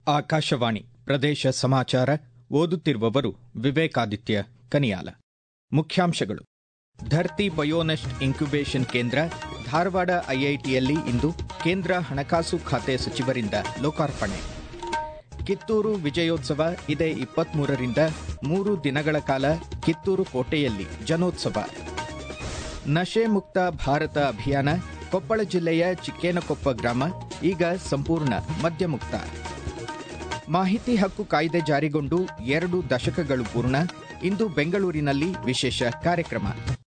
ಆಕಾಶವಾಣಿ ಪ್ರದೇಶ ಸಮಾಚಾರ ಓದುತ್ತಿರುವವರು ವಿವೇಕಾದಿತ್ಯ ಕನಿಯಾಲ ಮುಖ್ಯಾಂಶಗಳು ಧರ್ತಿ ಬಯೋನೆಸ್ಟ್ ಇನ್ಕ್ಯುಬೇಷನ್ ಕೇಂದ್ರ ಧಾರವಾಡ ಐಐಟಿಯಲ್ಲಿ ಇಂದು ಕೇಂದ್ರ ಹಣಕಾಸು ಖಾತೆ ಸಚಿವರಿಂದ ಲೋಕಾರ್ಪಣೆ ಕಿತ್ತೂರು ವಿಜಯೋತ್ಸವ ಇದೇ ಇಪ್ಪತ್ಮೂರರಿಂದ ಮೂರು ದಿನಗಳ ಕಾಲ ಕಿತ್ತೂರು ಕೋಟೆಯಲ್ಲಿ ಜನೋತ್ಸವ ನಶೆ ಮುಕ್ತ ಭಾರತ ಅಭಿಯಾನ ಕೊಪ್ಪಳ ಜಿಲ್ಲೆಯ ಚಿಕ್ಕೇನಕೊಪ್ಪ ಗ್ರಾಮ ಈಗ ಸಂಪೂರ್ಣ ಮದ್ಯಮುಕ್ತ ಮಾಹಿತಿ ಹಕ್ಕು ಕಾಯ್ದೆ ಜಾರಿಗೊಂಡು ಎರಡು ದಶಕಗಳು ಪೂರ್ಣ ಇಂದು ಬೆಂಗಳೂರಿನಲ್ಲಿ ವಿಶೇಷ ಕಾರ್ಯಕ್ರಮ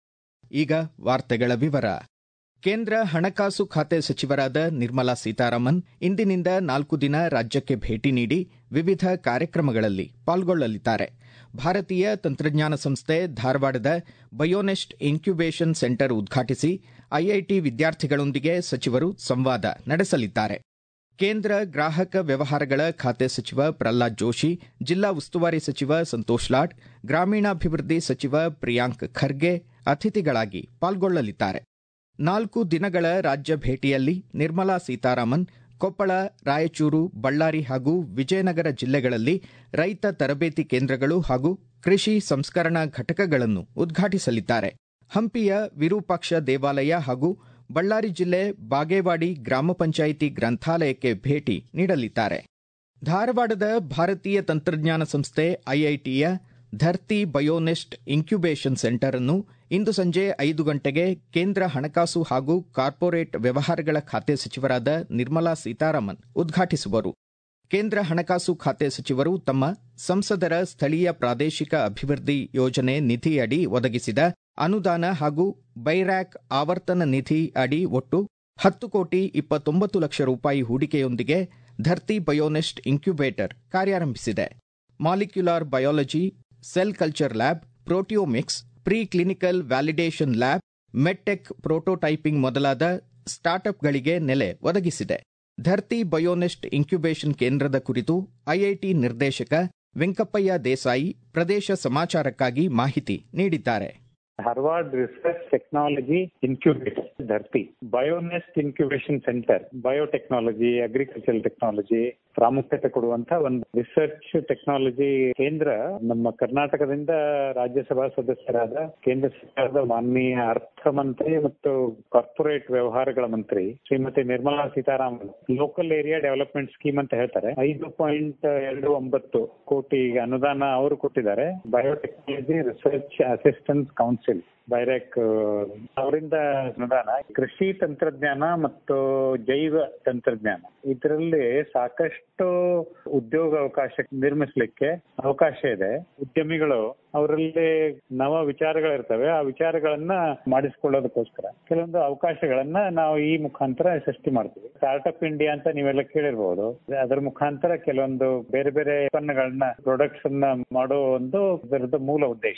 ಈಗ ವಾರ್ತೆಗಳ ವಿವರ ಕೇಂದ್ರ ಹಣಕಾಸು ಖಾತೆ ಸಚಿವರಾದ ನಿರ್ಮಲಾ ಸೀತಾರಾಮನ್ ಇಂದಿನಿಂದ ನಾಲ್ಕು ದಿನ ರಾಜ್ಯಕ್ಕೆ ಭೇಟಿ ನೀಡಿ ವಿವಿಧ ಕಾರ್ಯಕ್ರಮಗಳಲ್ಲಿ ಪಾಲ್ಗೊಳ್ಳಲಿದ್ದಾರೆ ಭಾರತೀಯ ತಂತ್ರಜ್ಞಾನ ಸಂಸ್ಥೆ ಧಾರವಾಡದ ಬಯೋನೆಸ್ಟ್ ಇನ್ಕ್ಯುಬೇಷನ್ ಸೆಂಟರ್ ಉದ್ಘಾಟಿಸಿ ಐಐಟಿ ವಿದ್ಯಾರ್ಥಿಗಳೊಂದಿಗೆ ಸಚಿವರು ಸಂವಾದ ನಡೆಸಲಿದ್ದಾರೆ ಕೇಂದ್ರ ಗ್ರಾಹಕ ವ್ಯವಹಾರಗಳ ಖಾತೆ ಸಚಿವ ಪ್ರಹ್ಲಾದ್ ಜೋಶಿ ಜಿಲ್ಲಾ ಉಸ್ತುವಾರಿ ಸಚಿವ ಸಂತೋಷ್ ಲಾಡ್ ಗ್ರಾಮೀಣಾಭಿವೃದ್ಧಿ ಸಚಿವ ಪ್ರಿಯಾಂಕ್ ಖರ್ಗೆ ಅತಿಥಿಗಳಾಗಿ ಪಾಲ್ಗೊಳ್ಳಲಿದ್ದಾರೆ ನಾಲ್ಕು ದಿನಗಳ ರಾಜ್ಯ ಭೇಟಿಯಲ್ಲಿ ನಿರ್ಮಲಾ ಸೀತಾರಾಮನ್ ಕೊಪ್ಪಳ ರಾಯಚೂರು ಬಳ್ಳಾರಿ ಹಾಗೂ ವಿಜಯನಗರ ಜಿಲ್ಲೆಗಳಲ್ಲಿ ರೈತ ತರಬೇತಿ ಕೇಂದ್ರಗಳು ಹಾಗೂ ಕೃಷಿ ಸಂಸ್ಕರಣಾ ಘಟಕಗಳನ್ನು ಉದ್ಘಾಟಿಸಲಿದ್ದಾರೆ ಹಂಪಿಯ ವಿರೂಪಾಕ್ಷ ದೇವಾಲಯ ಹಾಗೂ ಬಳ್ಳಾರಿ ಜಿಲ್ಲೆ ಬಾಗೇವಾಡಿ ಗ್ರಾಮ ಪಂಚಾಯಿತಿ ಗ್ರಂಥಾಲಯಕ್ಕೆ ಭೇಟಿ ನೀಡಲಿದ್ದಾರೆ ಧಾರವಾಡದ ಭಾರತೀಯ ತಂತ್ರಜ್ಞಾನ ಸಂಸ್ಥೆ ಐಐಟಿಯ ಧರ್ತಿ ಬಯೋನೆಸ್ಟ್ ಇನ್ಕ್ಯುಬೇಷನ್ ಸೆಂಟರ್ ಅನ್ನು ಇಂದು ಸಂಜೆ ಐದು ಗಂಟೆಗೆ ಕೇಂದ್ರ ಹಣಕಾಸು ಹಾಗೂ ಕಾರ್ಪೊರೇಟ್ ವ್ಯವಹಾರಗಳ ಖಾತೆ ಸಚಿವರಾದ ನಿರ್ಮಲಾ ಸೀತಾರಾಮನ್ ಉದ್ಘಾಟಿಸುವರು ಕೇಂದ್ರ ಹಣಕಾಸು ಖಾತೆ ಸಚಿವರು ತಮ್ಮ ಸಂಸದರ ಸ್ಥಳೀಯ ಪ್ರಾದೇಶಿಕ ಅಭಿವೃದ್ಧಿ ಯೋಜನೆ ನಿಧಿಯಡಿ ಒದಗಿಸಿದ ಅನುದಾನ ಹಾಗೂ ಬೈರ್ಯಾಕ್ ಆವರ್ತನ ನಿಧಿ ಅಡಿ ಒಟ್ಟು ಹತ್ತು ಕೋಟಿ ಇಪ್ಪತ್ತೊಂಬತ್ತು ಲಕ್ಷ ರೂಪಾಯಿ ಹೂಡಿಕೆಯೊಂದಿಗೆ ಧರ್ತಿ ಬಯೋನೆಸ್ಟ್ ಇನ್ಕ್ಯುಬೇಟರ್ ಕಾರ್ಯಾರಂಭಿಸಿದೆ molecular biology cell culture lab proteomics pre clinical validation lab medtech prototyping ಮೊದಲಾದ ಸ್ಟಾರ್ಟ್ಅಪ್ಗಳಿಗೆ ನೆಲೆ ಒದಗಿಸಿದೆ ಧರ್ತಿ ಬಯೋನೆಸ್ಟ್ ಇನ್ಕ್ಯುಬೇಷನ್ ಕೇಂದ್ರದ ಕುರಿತು ಐಐಟಿ ನಿರ್ದೇಶಕ ವೆಂಕಪ್ಪಯ್ಯ ದೇಸಾಯಿ ಪ್ರದೇಶ ಸಮಾಚಾರಕ್ಕಾಗಿ ಮಾಹಿತಿ ನೀಡಿದ್ದಾರೆ Dharwad research technology incubator Dharti BioNEST incubation centre biotechnology agriculture technology ಪ್ರಾಮುಖ್ಯತೆ ಕೊಡುವಂತ ಒಂದು ರಿಸರ್ಚ್ ಟೆಕ್ನಾಲಜಿ ಕೇಂದ್ರ ನಮ್ಮ ಕರ್ನಾಟಕದಿಂದ ರಾಜ್ಯಸಭಾ ಸದಸ್ಯರಾದ ಕೇಂದ್ರ ಸರ್ಕಾರದ ಮಾನನೀಯ ಅರ್ಥ ಮಂತ್ರಿ ಮತ್ತು ಕಾರ್ಪೊರೇಟ್ ವ್ಯವಹಾರಗಳ ಮಂತ್ರಿ Shrimati Nirmala Sitharaman local area development scheme ಅಂತ ಹೇಳ್ತಾರೆ ಐದು ಪಾಯಿಂಟ್ ಎರಡು ಒಂಬತ್ತು ಕೋಟಿ ಅನುದಾನ ಅವರು ಕೊಟ್ಟಿದ್ದಾರೆ biotechnology research assistance council BIRAC ಅವರಿಂದ ಅನುದಾನ ಕೃಷಿ ತಂತ್ರಜ್ಞಾನ ಮತ್ತು ಜೈವ ತಂತ್ರಜ್ಞಾನ ಇದರಲ್ಲಿ ಸಾಕಷ್ಟು ಉದ್ಯೋಗ ಅವಕಾಶ ನಿರ್ಮಿಸಲಿಕ್ಕೆ ಅವಕಾಶ ಇದೆ ಉದ್ಯಮಿಗಳು ಅವರಲ್ಲಿ ನವ ವಿಚಾರಗಳಿರ್ತವೆ ಆ ವಿಚಾರಗಳನ್ನ ಮಾಡಿಸ್ಕೊಳ್ಳೋದಕ್ಕೋಸ್ಕರ ಕೆಲವೊಂದು ಅವಕಾಶಗಳನ್ನ ನಾವು ಈ ಮುಖಾಂತರ ಸೃಷ್ಟಿ ಮಾಡ್ತೀವಿ ಸ್ಟಾರ್ಟ್ಅಪ್ ಇಂಡಿಯಾ ಅಂತ ನೀವೆಲ್ಲ ಕೇಳಿರ್ಬಹುದು ಅದರ ಮುಖಾಂತರ ಕೆಲವೊಂದು ಬೇರೆ ಬೇರೆ ಉತ್ಪನ್ನಗಳನ್ನ ಪ್ರಾಡಕ್ಟ್ಸ್ ಅನ್ನ ಮಾಡೋ ಒಂದು ಇದರದ ಮೂಲ ಉದ್ದೇಶ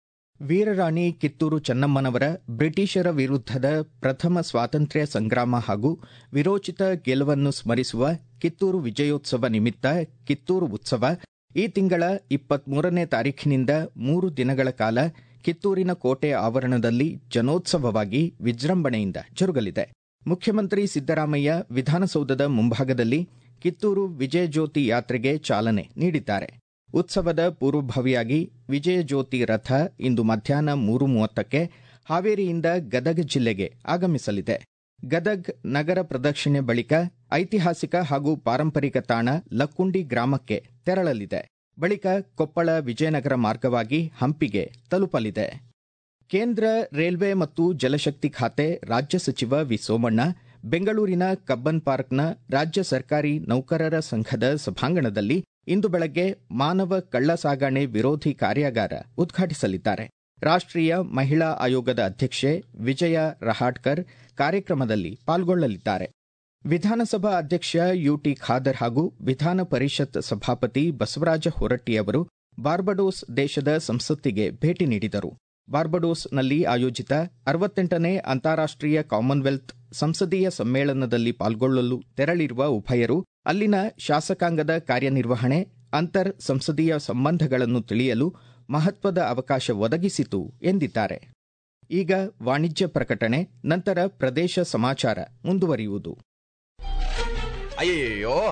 ವೀರರಾಣಿ ಕಿತ್ತೂರು ಚೆನ್ನಮ್ಮನವರ ಬ್ರಿಟಿಷರ ವಿರುದ್ಧದ ಪ್ರಥಮ ಸ್ವಾತಂತ್ರ್ಯ ಸಂಗ್ರಾಮ ಹಾಗೂ ವಿರೋಚಿತ ಗೆಲುವನ್ನು ಸ್ಮರಿಸುವ ಕಿತ್ತೂರು ವಿಜಯೋತ್ಸವ ನಿಮಿತ್ತ ಕಿತ್ತೂರು ಉತ್ಸವ ಈ ತಿಂಗಳ ಇಪ್ಪತ್ಮೂರನೇ ತಾರೀಖಿನಿಂದ ಮೂರು ದಿನಗಳ ಕಾಲ ಕಿತ್ತೂರಿನ ಕೋಟೆ ಆವರಣದಲ್ಲಿ ಜನೋತ್ಸವವಾಗಿ ವಿಜೃಂಭಣೆಯಿಂದ ಜರುಗಲಿದೆ ಮುಖ್ಯಮಂತ್ರಿ ಸಿದ್ದರಾಮಯ್ಯ ವಿಧಾನಸೌಧದ ಮುಂಭಾಗದಲ್ಲಿ ಕಿತ್ತೂರು ವಿಜಯಜ್ಯೋತಿ ಯಾತ್ರೆಗೆ ಚಾಲನೆ ನೀಡಿದ್ದಾರೆ ಉತ್ಸವದ ಪೂರ್ವಭಾವಿಯಾಗಿ ವಿಜಯ ಜ್ಯೋತಿ ರಥ ಇಂದು ಮಧ್ಯಾಹ್ನ ಮೂರು ಮೂವತ್ತಕ್ಕೆ ಹಾವೇರಿಯಿಂದ ಗದಗ ಜಿಲ್ಲೆಗೆ ಆಗಮಿಸಲಿದೆ ಗದಗ್ ನಗರ ಪ್ರದಕ್ಷಿಣೆ ಬಳಿಕ ಐತಿಹಾಸಿಕ ಹಾಗೂ ಪಾರಂಪರಿಕ ತಾಣ ಲಕ್ಕುಂಡಿ ಗ್ರಾಮಕ್ಕೆ ತೆರಳಲಿದೆ ಬಳಿಕ ಕೊಪ್ಪಳ ವಿಜಯನಗರ ಮಾರ್ಗವಾಗಿ ಹಂಪಿಗೆ ತಲುಪಲಿದೆ ಕೇಂದ್ರ ರೈಲ್ವೆ ಮತ್ತು ಜಲಶಕ್ತಿ ಖಾತೆ ರಾಜ್ಯ ಸಚಿವ ವಿ ಸೋಮಣ್ಣ ಬೆಂಗಳೂರಿನ ಕಬ್ಬನ್ ಪಾರ್ಕ್ನ ರಾಜ್ಯ ಸರ್ಕಾರಿ ನೌಕರರ ಸಂಘದ ಸಭಾಂಗಣದಲ್ಲಿ ಇಂದು ಬೆಳಗ್ಗೆ ಮಾನವ ಕಳ್ಳ ಸಾಗಣೆ ವಿರೋಧಿ ಕಾರ್ಯಾಗಾರ ಉದ್ಘಾಟಿಸಲಿದ್ದಾರೆ ರಾಷ್ಟ್ರೀಯ ಮಹಿಳಾ ಆಯೋಗದ ಅಧ್ಯಕ್ಷೆ ವಿಜಯ ರಹಾಡ್ಕರ್ ಕಾರ್ಯಕ್ರಮದಲ್ಲಿ ಪಾಲ್ಗೊಳ್ಳಲಿದ್ದಾರೆ ವಿಧಾನಸಭಾ ಅಧ್ಯಕ್ಷ ಯುಟಿ ಖಾದರ್ ಹಾಗೂ ವಿಧಾನ ಪರಿಷತ್ ಸಭಾಪತಿ ಬಸವರಾಜ ಹೊರಟ್ಟಿ ಅವರು ಬಾರ್ಬಡೋಸ್ ದೇಶದ ಸಂಸತ್ತಿಗೆ ಭೇಟಿ ನೀಡಿದರು ಬಾರ್ಬಡೋಸ್ನಲ್ಲಿ ಆಯೋಜಿತ ಅರವತ್ತೆಂಟನೇ ಅಂತಾರಾಷ್ಟ್ರೀಯ ಕಾಮನ್ವೆಲ್ತ್ ಸಂಸದೀಯ ಸಮ್ಮೇಳನದಲ್ಲಿ ಪಾಲ್ಗೊಳ್ಳಲು ತೆರಳಿರುವ ಉಭಯರು ಅಲ್ಲಿನ ಶಾಸಕಾಂಗದ ಕಾರ್ಯನಿರ್ವಹಣೆ ಅಂತರ್ ಸಂಸದೀಯ ಸಂಬಂಧಗಳನ್ನು ತಿಳಿಯಲು ಮಹತ್ವದ ಅವಕಾಶ ಒದಗಿಸಿತು ಎಂದಿದ್ದಾರೆ ಈಗ ವಾಣಿಜ್ಯ ಪ್ರಕಟಣೆ ನಂತರ ಪ್ರದೇಶ ಸಮಾಚಾರ ಮುಂದುವರಿಯುವುದು ಅಯ್ಯಯ್ಯೋ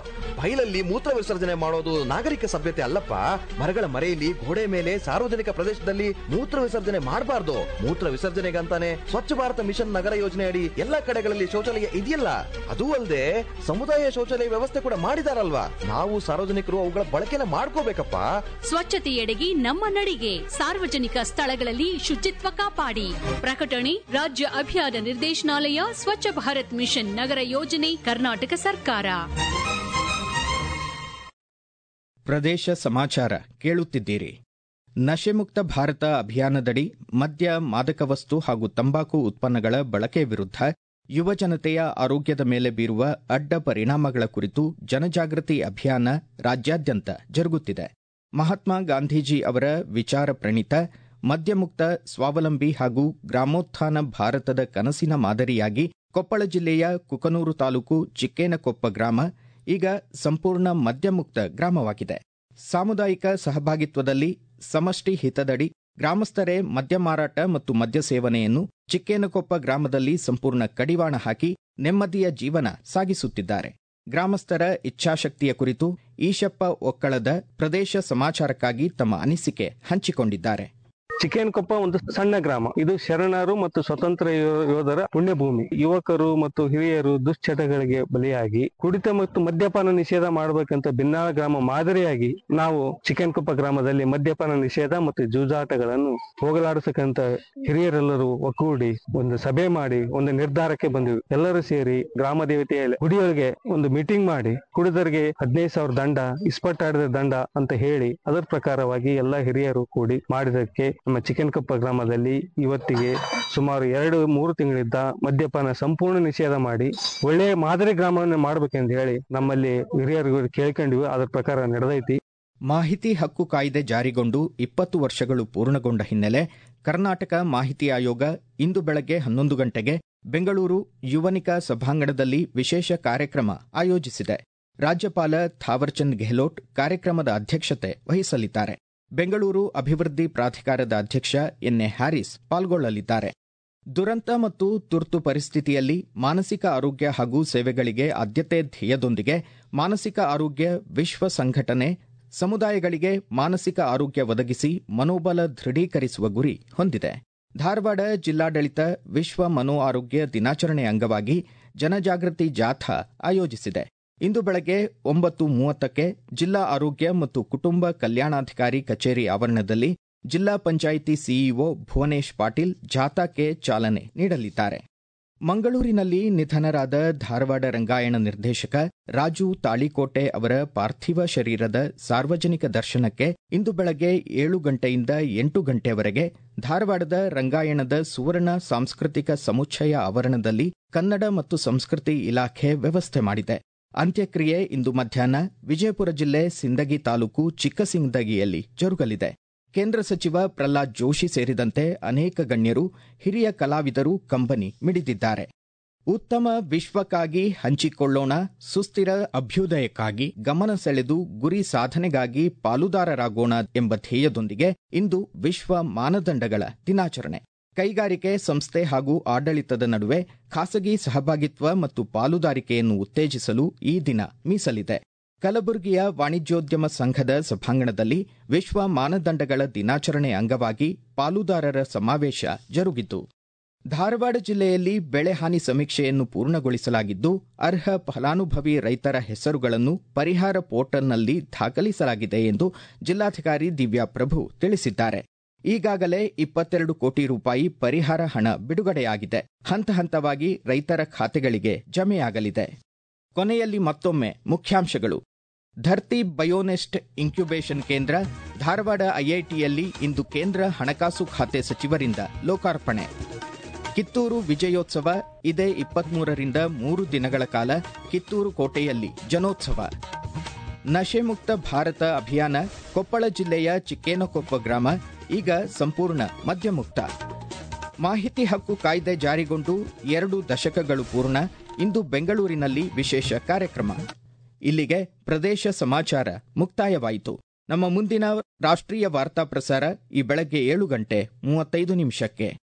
ಬೈಲಲ್ಲಿ ಮೂತ್ರ ವಿಸರ್ಜನೆ ಮಾಡೋದು ನಾಗರಿಕ ಸಭ್ಯತೆ ಅಲ್ಲಪ್ಪ ಮರಗಳ ಮರೆಯಲ್ಲಿ ಗೋಡೆ ಮೇಲೆ ಸಾರ್ವಜನಿಕ ಪ್ರದೇಶದಲ್ಲಿ ಮೂತ್ರ ವಿಸರ್ಜನೆ ಮಾಡಬಾರ್ದು ಮೂತ್ರ ವಿಸರ್ಜನೆಗಂತಾನೆ ಸ್ವಚ್ಛ ಭಾರತ ಮಿಷನ್ ನಗರ ಯೋಜನೆ ಅಡಿ ಎಲ್ಲಾ ಕಡೆಗಳಲ್ಲಿ ಶೌಚಾಲಯ ಇದೆಯಲ್ಲ ಅದೂ ಅಲ್ಲದೆ ಸಮುದಾಯ ಶೌಚಾಲಯ ವ್ಯವಸ್ಥೆ ಕೂಡ ಮಾಡಿದಾರಲ್ವಾ ನಾವು ಸಾರ್ವಜನಿಕರು ಅವುಗಳ ಬಳಕೆನ ಮಾಡ್ಕೋಬೇಕಪ್ಪ ಸ್ವಚ್ಛತೆಯೆಡೆಗೆ ನಮ್ಮ ನಡಿಗೆ ಸಾರ್ವಜನಿಕ ಸ್ಥಳಗಳಲ್ಲಿ ಶುಚಿತ್ವ ಕಾಪಾಡಿ ಪ್ರಕಟಣೆ ರಾಜ್ಯ ಅಭಿಯಾನ ನಿರ್ದೇಶನಾಲಯ ಸ್ವಚ್ಛ ಭಾರತ್ ಮಿಷನ್ ನಗರ ಯೋಜನೆ ಕರ್ನಾಟಕ ಸರ್ಕಾರ ಪ್ರದೇಶ ಸಮಾಚಾರ ಕೇಳುತ್ತಿದ್ದೀರಿ ನಶೆಮುಕ್ತ ಭಾರತ ಅಭಿಯಾನದಡಿ ಮದ್ಯ ಮಾದಕ ವಸ್ತು ಹಾಗೂ ತಂಬಾಕು ಉತ್ಪನ್ನಗಳ ಬಳಕೆ ವಿರುದ್ಧ ಯುವಜನತೆಯ ಆರೋಗ್ಯದ ಮೇಲೆ ಬೀರುವ ಅಡ್ಡ ಪರಿಣಾಮಗಳ ಕುರಿತು ಜನಜಾಗೃತಿ ಅಭಿಯಾನ ರಾಜ್ಯಾದ್ಯಂತ ಜರುಗುತ್ತಿದೆ ಮಹಾತ್ಮ ಗಾಂಧೀಜಿ ಅವರ ವಿಚಾರ ಪ್ರಣೀತ ಮದ್ಯಮುಕ್ತ ಸ್ವಾವಲಂಬಿ ಹಾಗೂ ಗ್ರಾಮೋತ್ಥಾನ ಭಾರತದ ಕನಸಿನ ಮಾದರಿಯಾಗಿ ಕೊಪ್ಪಳ ಜಿಲ್ಲೆಯ ಕುಕನೂರು ತಾಲೂಕು ಚಿಕ್ಕೇನಕೊಪ್ಪ ಗ್ರಾಮ ಈಗ ಸಂಪೂರ್ಣ ಮದ್ಯಮುಕ್ತ ಗ್ರಾಮವಾಗಿದೆ ಸಾಮುದಾಯಿಕ ಸಹಭಾಗಿತ್ವದಲ್ಲಿ ಸಮಷ್ಟಿ ಹಿತದಡಿ ಗ್ರಾಮಸ್ಥರೇ ಮದ್ಯ ಮಾರಾಟ ಮತ್ತು ಮದ್ಯ ಸೇವನೆಯನ್ನು ಚಿಕ್ಕೇನಕೊಪ್ಪ ಗ್ರಾಮದಲ್ಲಿ ಸಂಪೂರ್ಣ ಕಡಿವಾಣ ಹಾಕಿ ನೆಮ್ಮದಿಯ ಜೀವನ ಸಾಗಿಸುತ್ತಿದ್ದಾರೆ ಗ್ರಾಮಸ್ಥರ ಇಚ್ಛಾಶಕ್ತಿಯ ಕುರಿತು ಈಶಪ್ಪ ಒಕ್ಕಳದ ಪ್ರದೇಶ ಸಮಾಚಾರಕ್ಕಾಗಿ ತಮ್ಮ ಅನಿಸಿಕೆ ಹಂಚಿಕೊಂಡಿದ್ದಾರೆ ಚಿಕ್ಕೇನಕೊಪ್ಪ ಒಂದು ಸಣ್ಣ ಗ್ರಾಮ ಇದು ಶರಣರು ಮತ್ತು ಸ್ವತಂತ್ರ ಯೋ- ಯೋಧರ ಪುಣ್ಯಭೂಮಿ ಯುವಕರು ಮತ್ತು ಹಿರಿಯರು ದುಶ್ಚಟಗಳಿಗೆ ಬಲಿಯಾಗಿ ಕುಡಿತ ಮತ್ತು ಮದ್ಯಪಾನ ನಿಷೇಧ ಮಾಡಬೇಕಂತ ಬಿನ್ನಾಳ ಗ್ರಾಮ ಮಾದರಿಯಾಗಿ ನಾವು ಚಿಕ್ಕೇನಕೊಪ್ಪ ಗ್ರಾಮದಲ್ಲಿ ಮದ್ಯಪಾನ ನಿಷೇಧ ಮತ್ತು ಜೂಜಾಟಗಳನ್ನು ಹೋಗಲಾಡಿಸಕ್ಕಂತ ಹಿರಿಯರೆಲ್ಲರೂ ಒಕ್ಕೂಡಿ ಒಂದು ಸಭೆ ಮಾಡಿ ಒಂದು ನಿರ್ಧಾರಕ್ಕೆ ಬಂದಿವಿ ಎಲ್ಲರೂ ಸೇರಿ ಗ್ರಾಮ ದೇವತೆಯ ಗುಡಿಯೊಳಗೆ ಒಂದು ಮೀಟಿಂಗ್ ಮಾಡಿ ಕುಡಿದರಿಗೆ ಹದಿನೈದು ಸಾವಿರ ದಂಡ ಇಸ್ಪಟ್ಟಾಡಿದ ದಂಡ ಅಂತ ಹೇಳಿ ಅದರ ಪ್ರಕಾರವಾಗಿ ಎಲ್ಲ ಹಿರಿಯರು ಕೂಡಿ ಮಾಡಿದಕ್ಕೆ ನಮ್ಮ ಚಿಕ್ಕನಕೊಪ್ಪ ಗ್ರಾಮದಲ್ಲಿ ಇವತ್ತಿಗೆ ಸುಮಾರು ಎರಡು ಮೂರು ತಿಂಗಳಿದ್ದ ಮದ್ಯಪಾನ ಸಂಪೂರ್ಣ ನಿಷೇಧ ಮಾಡಿ ಒಳ್ಳೆಯ ಮಾದರಿ ಗ್ರಾಮವನ್ನು ಮಾಡ್ಬೇಕೆಂದು ಹೇಳಿ ನಮ್ಮಲ್ಲಿ ಹಿರಿಯರು ಕೇಳ್ಕೊಂಡಿವಿ ಅದರ ಪ್ರಕಾರ ನಡೆದೈತಿ ಮಾಹಿತಿ ಹಕ್ಕು ಕಾಯ್ದೆ ಜಾರಿಗೊಂಡು ಇಪ್ಪತ್ತು ವರ್ಷಗಳು ಪೂರ್ಣಗೊಂಡ ಹಿನ್ನೆಲೆ ಕರ್ನಾಟಕ ಮಾಹಿತಿ ಆಯೋಗ ಇಂದು ಬೆಳಗ್ಗೆ ಹನ್ನೊಂದು ಗಂಟೆಗೆ ಬೆಂಗಳೂರು ಯುವನಿಕಾ ಸಭಾಂಗಣದಲ್ಲಿ ವಿಶೇಷ ಕಾರ್ಯಕ್ರಮ ಆಯೋಜಿಸಿದೆ ರಾಜ್ಯಪಾಲ ಥಾವರ್ಚಂದ್ ಗೆಹ್ಲೋಟ್ ಕಾರ್ಯಕ್ರಮದ ಅಧ್ಯಕ್ಷತೆ ವಹಿಸಲಿದ್ದಾರೆ ಬೆಂಗಳೂರು ಅಭಿವೃದ್ಧಿ ಪ್ರಾಧಿಕಾರದ ಅಧ್ಯಕ್ಷ ಎನ್ಎ ಹ್ಯಾರಿಸ್ ಪಾಲ್ಗೊಳ್ಳಲಿದ್ದಾರೆ ದುರಂತ ಮತ್ತು ತುರ್ತು ಪರಿಸ್ಥಿತಿಯಲ್ಲಿ ಮಾನಸಿಕ ಆರೋಗ್ಯ ಹಾಗೂ ಸೇವೆಗಳಿಗೆ ಆದ್ಯತೆ ಧ್ಯೇಯದೊಂದಿಗೆ ಮಾನಸಿಕ ಆರೋಗ್ಯ ವಿಶ್ವ ಸಂಘಟನೆ ಸಮುದಾಯಗಳಿಗೆ ಮಾನಸಿಕ ಆರೋಗ್ಯ ಒದಗಿಸಿ ಮನೋಬಲ ದೃಢೀಕರಿಸುವ ಗುರಿ ಹೊಂದಿದೆ ಧಾರವಾಡ ಜಿಲ್ಲಾಡಳಿತ ವಿಶ್ವ ಮನೋ ಆರೋಗ್ಯ ದಿನಾಚರಣೆ ಅಂಗವಾಗಿ ಜನಜಾಗೃತಿ ಜಾಥಾ ಆಯೋಜಿಸಿದೆ ಇಂದು ಬೆಳಗ್ಗೆ ಒಂಬತ್ತು ಮೂವತ್ತಕ್ಕೆ ಜಿಲ್ಲಾ ಆರೋಗ್ಯ ಮತ್ತು ಕುಟುಂಬ ಕಲ್ಯಾಣಾಧಿಕಾರಿ ಕಚೇರಿ ಆವರಣದಲ್ಲಿ ಜಿಲ್ಲಾ ಪಂಚಾಯಿತಿ ಸಿಇಒ ಭುವನೇಶ್ ಪಾಟೀಲ್ ಜಾಥಾಕ್ಕೆ ಚಾಲನೆ ನೀಡಲಿದ್ದಾರೆ ಮಂಗಳೂರಿನಲ್ಲಿ ನಿಧನರಾದ ಧಾರವಾಡ ರಂಗಾಯಣ ನಿರ್ದೇಶಕ ರಾಜು ತಾಳಿಕೋಟೆ ಅವರ ಪಾರ್ಥಿವ ಶರೀರದ ಸಾರ್ವಜನಿಕ ದರ್ಶನಕ್ಕೆ ಇಂದು ಬೆಳಗ್ಗೆ ಏಳು ಗಂಟೆಯಿಂದ ಎಂಟು ಗಂಟೆವರೆಗೆ ಧಾರವಾಡದ ರಂಗಾಯಣದ ಸುವರ್ಣ ಸಾಂಸ್ಕೃತಿಕ ಸಮುಚ್ಚಯ ಆವರಣದಲ್ಲಿ ಕನ್ನಡ ಮತ್ತು ಸಂಸ್ಕೃತಿ ಇಲಾಖೆ ವ್ಯವಸ್ಥೆ ಮಾಡಿದೆ ಅಂತ್ಯಕ್ರಿಯೆ ಇಂದು ಮಧ್ಯಾಹ್ನ ವಿಜಯಪುರ ಜಿಲ್ಲೆ ಸಿಂದಗಿ ತಾಲೂಕು ಚಿಕ್ಕಸಿಂದಗಿಯಲ್ಲಿ ಜರುಗಲಿದೆ ಕೇಂದ್ರ ಸಚಿವ ಪ್ರಹ್ಲಾದ್ ಜೋಶಿ ಸೇರಿದಂತೆ ಅನೇಕ ಗಣ್ಯರು ಹಿರಿಯ ಕಲಾವಿದರು ಕಂಬನಿ ಮಿಡಿದಿದ್ದಾರೆ ಉತ್ತಮ ವಿಶ್ವಕ್ಕಾಗಿ ಹಂಚಿಕೊಳ್ಳೋಣ ಸುಸ್ಥಿರ ಅಭ್ಯುದಯಕ್ಕಾಗಿ ಗಮನ ಸೆಳೆದು ಗುರಿ ಸಾಧನೆಗಾಗಿ ಪಾಲುದಾರರಾಗೋಣ ಎಂಬ ಧ್ಯೇಯದೊಂದಿಗೆ ಇಂದು ವಿಶ್ವ ಮಾನದಂಡಗಳ ದಿನಾಚರಣೆ ಕೈಗಾರಿಕೆ ಸಂಸ್ಥೆ ಹಾಗೂ ಆಡಳಿತದ ನಡುವೆ ಖಾಸಗಿ ಸಹಭಾಗಿತ್ವ ಮತ್ತು ಪಾಲುದಾರಿಕೆಯನ್ನು ಉತ್ತೇಜಿಸಲು ಈ ದಿನ ಮೀಸಲಿದೆ ಕಲಬುರಗಿಯ ವಾಣಿಜ್ಯೋದ್ಯಮ ಸಂಘದ ಸಭಾಂಗಣದಲ್ಲಿ ವಿಶ್ವ ಮಾನದಂಡಗಳ ದಿನಾಚರಣೆ ಅಂಗವಾಗಿ ಪಾಲುದಾರರ ಸಮಾವೇಶ ಜರುಗಿತು ಧಾರವಾಡ ಜಿಲ್ಲೆಯಲ್ಲಿ ಬೆಳೆ ಹಾನಿ ಸಮೀಕ್ಷೆಯನ್ನು ಪೂರ್ಣಗೊಳಿಸಲಾಗಿದ್ದು ಅರ್ಹ ಫಲಾನುಭವಿ ರೈತರ ಹೆಸರುಗಳನ್ನು ಪರಿಹಾರ ಪೋರ್ಟಲ್ನಲ್ಲಿ ದಾಖಲಿಸಲಾಗಿದೆ ಎಂದು ಜಿಲ್ಲಾಧಿಕಾರಿ ದಿವ್ಯಾ ಪ್ರಭು ತಿಳಿಸಿದ್ದಾರೆ ಈಗಾಗಲೇ ಇಪ್ಪತ್ತೆರಡು ಕೋಟಿ ರೂಪಾಯಿ ಪರಿಹಾರ ಹಣ ಬಿಡುಗಡೆಯಾಗಿದೆ ಹಂತ ಹಂತವಾಗಿ ರೈತರ ಖಾತೆಗಳಿಗೆ ಜಮೆಯಾಗಲಿದೆ ಕೊನೆಯಲ್ಲಿ ಮತ್ತೊಮ್ಮೆ ಮುಖ್ಯಾಂಶಗಳು ಧರ್ತಿ ಬಯೋನೆಸ್ಟ್ ಇನ್ಕ್ಯುಬೇಷನ್ ಕೇಂದ್ರ ಧಾರವಾಡ ಐಐಟಿಯಲ್ಲಿ ಇಂದು ಕೇಂದ್ರ ಹಣಕಾಸು ಖಾತೆ ಸಚಿವರಿಂದ ಲೋಕಾರ್ಪಣೆ ಕಿತ್ತೂರು ವಿಜಯೋತ್ಸವ ಇದೇ ಇಪ್ಪತ್ಮೂರರಿಂದ ಮೂರು ದಿನಗಳ ಕಾಲ ಕಿತ್ತೂರು ಕೋಟೆಯಲ್ಲಿ ಜನೋತ್ಸವ ನಶೆಮುಕ್ತ ಭಾರತ ಅಭಿಯಾನ ಕೊಪ್ಪಳ ಜಿಲ್ಲೆಯ ಚಿಕ್ಕೇನಕೊಪ್ಪ ಗ್ರಾಮ ಈಗ ಸಂಪೂರ್ಣ ಮದ್ಯಮುಕ್ತ ಮಾಹಿತಿ ಹಕ್ಕು ಕಾಯ್ದೆ ಜಾರಿಗೊಂಡು ಎರಡು ದಶಕಗಳು ಪೂರ್ಣ ಇಂದು ಬೆಂಗಳೂರಿನಲ್ಲಿ ವಿಶೇಷ ಕಾರ್ಯಕ್ರಮ ಇಲ್ಲಿಗೆ ಪ್ರದೇಶ ಸಮಾಚಾರ ಮುಕ್ತಾಯವಾಯಿತು ನಮ್ಮ ಮುಂದಿನ ರಾಷ್ಟ್ರೀಯ ವಾರ್ತಾ ಪ್ರಸಾರ ಈ ಬೆಳಗ್ಗೆ ಏಳು ಗಂಟೆ ಮೂವತ್ತೈದು ನಿಮಿಷಕ್ಕೆ